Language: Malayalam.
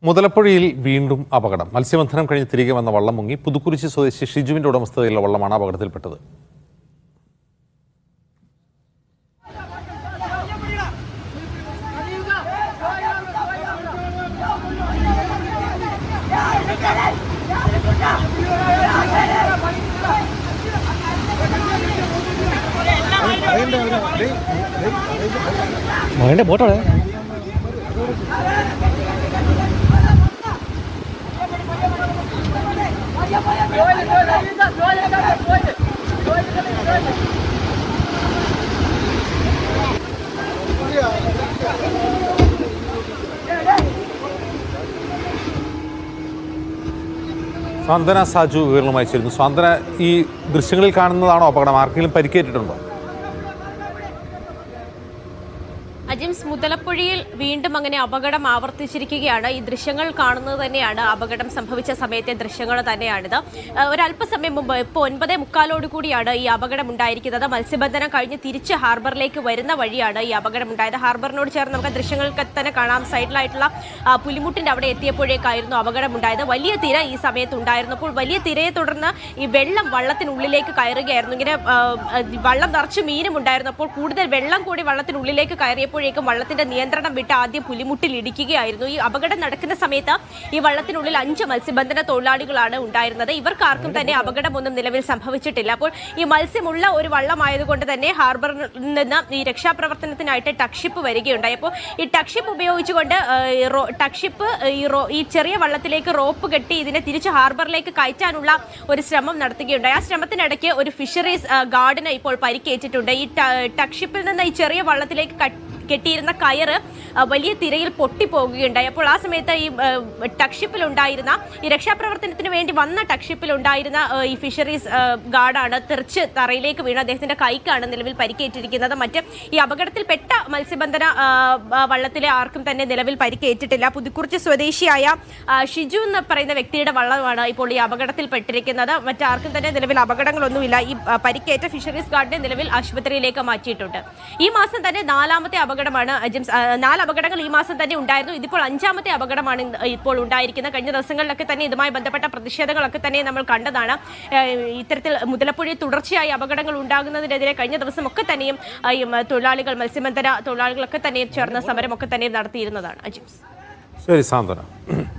മുതലപ്പുഴയിൽ വീണ്ടും അപകടം മത്സ്യബന്ധനം കഴിഞ്ഞ് തിരികെ വന്ന വള്ളം മുങ്ങി പുതുക്കുരിശി സ്വദേശി ഷിജുവിന്റെ ഉടമസ്ഥതയിലുള്ള വള്ളമാണ് അപകടത്തിൽപ്പെട്ടത് മകൻ്റെ ബോട്ടാണ് സ്വാന്തന സാജു വിവരങ്ങളുമായി ചേരുന്നു സ്വാന്തന ഈ ദൃശ്യങ്ങളിൽ കാണുന്നതാണോ അപകടം ആർക്കെങ്കിലും പരിക്കേറ്റിട്ടുണ്ടോ അജിംസ് മുതലപ്പുഴയിൽ വീണ്ടും അങ്ങനെ അപകടം ആവർത്തിച്ചിരിക്കുകയാണ് ഈ ദൃശ്യങ്ങൾ കാണുന്നത് തന്നെയാണ് അപകടം സംഭവിച്ച സമയത്തെ ദൃശ്യങ്ങൾ തന്നെയാണിത് ആ, ഒരല്പസമയം മുമ്പ് ഇപ്പോൾ ഒൻപതേ മുക്കാലോട് കൂടിയാണ് ഈ അപകടം ഉണ്ടായിരിക്കുന്നത് മത്സ്യബന്ധനം കഴിഞ്ഞ് തിരിച്ച് ഹാർബറിലേക്ക് വരുന്ന വഴിയാണ് ഈ അപകടം ഉണ്ടായത് ഹാർബറിനോട് ചേർന്ന് നമുക്ക് ദൃശ്യങ്ങൾക്ക് തന്നെ കാണാം സൈഡിലായിട്ടുള്ള ആ, പുലിമുട്ടിന്റെ അവിടെ എത്തിയപ്പോഴേക്കായിരുന്നു അപകടം ഉണ്ടായത് വലിയ തിര ഈ സമയത്ത് ഉണ്ടായിരുന്നപ്പോൾ വലിയ തിരയെ തുടർന്ന് ഈ വെള്ളം വള്ളത്തിനുള്ളിലേക്ക് കയറുകയായിരുന്നു ഇങ്ങനെ ആ, ആ, വള്ളം നിറച്ച് മീനും ഉണ്ടായിരുന്നപ്പോൾ കൂടുതൽ വെള്ളം കൂടി വള്ളത്തിനുള്ളിലേക്ക് കയറിയപ്പോഴേക്കും വള്ളത്തിന്റെ നിയന്ത്രണം വിട്ട് ആദ്യം പുലിമുട്ടിൽ ഇടിക്കുകയായിരുന്നു ഈ അപകടം നടക്കുന്ന സമയത്ത് ഈ വള്ളത്തിനുള്ളിൽ അഞ്ച് മത്സ്യബന്ധന തൊഴിലാളികളാണ് ഉണ്ടായിരുന്നത് ഇവർക്ക് ആർക്കും തന്നെ അപകടമൊന്നും നിലവിൽ സംഭവിച്ചിട്ടില്ല അപ്പോൾ ഈ മത്സ്യമുള്ള ഒരു വള്ളമായതുകൊണ്ട് തന്നെ ഹാർബറിൽ നിന്ന് ഈ രക്ഷാപ്രവർത്തനത്തിനായിട്ട് ടക്ഷിപ്പ് വരികയുണ്ടായി അപ്പോൾ ഈ ടക്ഷിപ്പ് ഉപയോഗിച്ചുകൊണ്ട് ആ, ഈ റോ- ടക്ഷിപ്പ് ഈ റോ ഈ ചെറിയ വള്ളത്തിലേക്ക് റോപ്പ് കെട്ടി ഇതിനെ തിരിച്ച് ഹാർബറിലേക്ക് കയറ്റാനുള്ള ഒരു ശ്രമം നടത്തുകയുണ്ടായി ആ ശ്രമത്തിനിടയ്ക്ക് ഒരു ഫിഷറീസ് ആ, ഗാർഡിന് ഇപ്പോൾ പരിക്കേറ്റിട്ടുണ്ട് ഈ ട- ടക്ഷിപ്പിൽ നിന്ന് ഈ ചെറിയ വള്ളത്തിലേക്ക് കട്ട് കെട്ടിയിരുന്ന കയറ് ആ, വലിയ തിരയിൽ പൊട്ടിപ്പോകുകയുണ്ടായി അപ്പോൾ ആ സമയത്ത് ഈ ടക്ഷിപ്പിൽ ഉണ്ടായിരുന്ന ഈ രക്ഷാപ്രവർത്തനത്തിന് വേണ്ടി വന്ന ടക്ഷിപ്പിൽ ഉണ്ടായിരുന്ന ആ, ഈ ഫിഷറീസ് ആ, ഗാർഡാണ് തെറിച്ച് തറയിലേക്ക് വീണ് അദ്ദേഹത്തിന്റെ കൈക്കാണ് നിലവിൽ പരിക്കേറ്റിരിക്കുന്നത് മറ്റ് ഈ അപകടത്തിൽപ്പെട്ട മത്സ്യബന്ധന ആ, ആ, വള്ളത്തിലെ ആർക്കും തന്നെ നിലവിൽ പരിക്കേറ്റിട്ടില്ല പുതുക്കുറിച്ച് സ്വദേശിയായ ആ, ഷിജു എന്ന് പറയുന്ന വ്യക്തിയുടെ വള്ളമാണ് ഇപ്പോൾ ഈ അപകടത്തിൽപ്പെട്ടിരിക്കുന്നത് മറ്റാർക്കും തന്നെ നിലവിൽ അപകടങ്ങളൊന്നുമില്ല ഈ ആ, പരിക്കേറ്റ ഫിഷറീസ് ഗാർഡിനെ നിലവിൽ ആശുപത്രിയിലേക്ക് മാറ്റിയിട്ടുണ്ട് ഈ മാസം തന്നെ നാലാമത്തെ അപകടമാണ് ജെയിംസ് ആ, നാല് അപകടങ്ങൾ ഈ മാസം തന്നെ ഉണ്ടായിരുന്നു ഇതിപ്പോൾ അഞ്ചാമത്തെ അപകടമാണ് ഇന്ന് ഇപ്പോൾ ഉണ്ടായിരിക്കുന്നത് കഴിഞ്ഞ ദിവസങ്ങളിലൊക്കെ തന്നെ ഇതുമായി ബന്ധപ്പെട്ട പ്രതിഷേധങ്ങളൊക്കെ തന്നെ നമ്മൾ കണ്ടതാണ് ഏ, ഇത്തരത്തിൽ മുതലപ്പുഴയിൽ തുടർച്ചയായി അപകടങ്ങൾ ഉണ്ടാകുന്നതിനെതിരെ കഴിഞ്ഞ ദിവസമൊക്കെ തന്നെയും ആ, ഈ മ- തൊഴിലാളികൾ മത്സ്യബന്ധന തൊഴിലാളികളൊക്കെ തന്നെയും ചേർന്ന സമരമൊക്കെ തന്നെയും നടത്തിയിരുന്നതാണ് അജിംസ് ശരി സാന്ത്വന